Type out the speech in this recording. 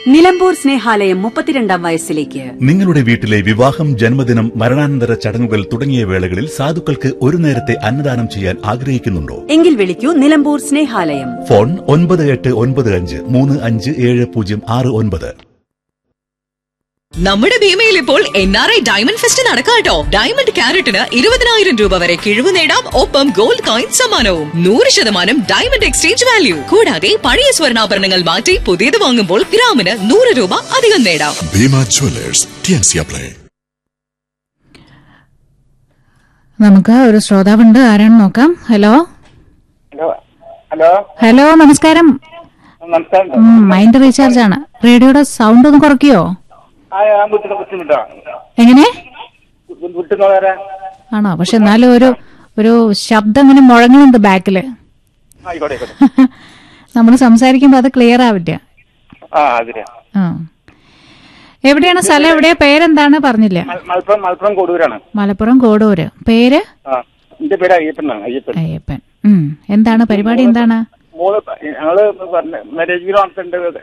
നിലമ്പൂർ സ്നേഹാലയം മുപ്പത്തിരണ്ടാം വയസ്സിലേക്ക് നിങ്ങളുടെ വീട്ടിലെ വിവാഹം ജന്മദിനം മരണാനന്തര ചടങ്ങുകൾ തുടങ്ങിയ വേളകളിൽ സാധുക്കൾക്ക് ഒരു നേരത്തെ അന്നദാനം ചെയ്യാൻ ആഗ്രഹിക്കുന്നുണ്ടോ എങ്കിൽ വിളിക്കൂ നിലമ്പൂർ സ്നേഹാലയം ഫോൺ ഒൻപത് എട്ട് ഒൻപത് അഞ്ച് മൂന്ന് അഞ്ച് ഏഴ് പൂജ്യം ആറ് ഒൻപത് നമ്മുടെ ഭീമയിൽ ഇപ്പോൾ N R I diamond fest നടക്കാട്ടോ ഡയമണ്ട് ക്യാരറ്റിന് ഇരുപതിനായിരം രൂപ വരെ കിഴിവ് നേടാം ഒപ്പം ഗോൾഡ് കോയിൻ സമ്മാനവും നൂറ് ശതമാനം ഡയമണ്ട് എക്സ്ചേഞ്ച് വാല്യൂ കൂടാതെ പഴയ സ്വർണ്ണാഭരണങ്ങൾ മാറ്റി പുതിയത് വാങ്ങുമ്പോൾ ഗ്രാമിന് നൂറ് രൂപ അധികം നേടാം Bima Jewelers, TNC Play. നമുക്ക് ഒരു ശ്രോതാവുണ്ട് ആരാണ് നോക്കാം ഹലോ ഹലോ ഹലോ ഹലോ നമസ്കാരം നമസ്കാരം ഉം, മൈൻഡ് റീചാർജ് ആണ് റേഡിയോയുടെ സൗണ്ട് ഒന്ന് കുറയ്ക്കുവോ ആ ഞാൻ വിട്ടിട്ട് ബുദ്ധിമുട്ടോ എങ്ങനെ വിട്ടുന്നോ വേറെ ആണോ പക്ഷെ എന്നാലും ഒരു ഒരു ശബ്ദം ഇങ്ങനെ മുഴങ്ങുന്നുണ്ട് ബാക്കില് ആയിക്കോട്ടെ ആയിക്കോട്ടെ നമ്മൾ സംസാരിക്കുമ്പോൾ അത് ക്ലിയർ ആവില്ല ആ അതിലെ ആ എവിടെയാണ് സ്ഥലം എവിടെയാ പേരെന്താണ് പറഞ്ഞില്ല മൽ- മലപ്പുറം മലപ്പുറം കൊടുവൂരാണ് മലപ്പുറം കോടൂര് പേര് ആ എന്റെ പേര് അയ്യപ്പനാണ് അയ്യപ്പൻ അയ്യപ്പൻ ഉം എന്താണ് പരിപാടി എന്താണ് മൂന്ന് ഞങ്ങള് മാരേജ് നടത്തുന്നുണ്ട്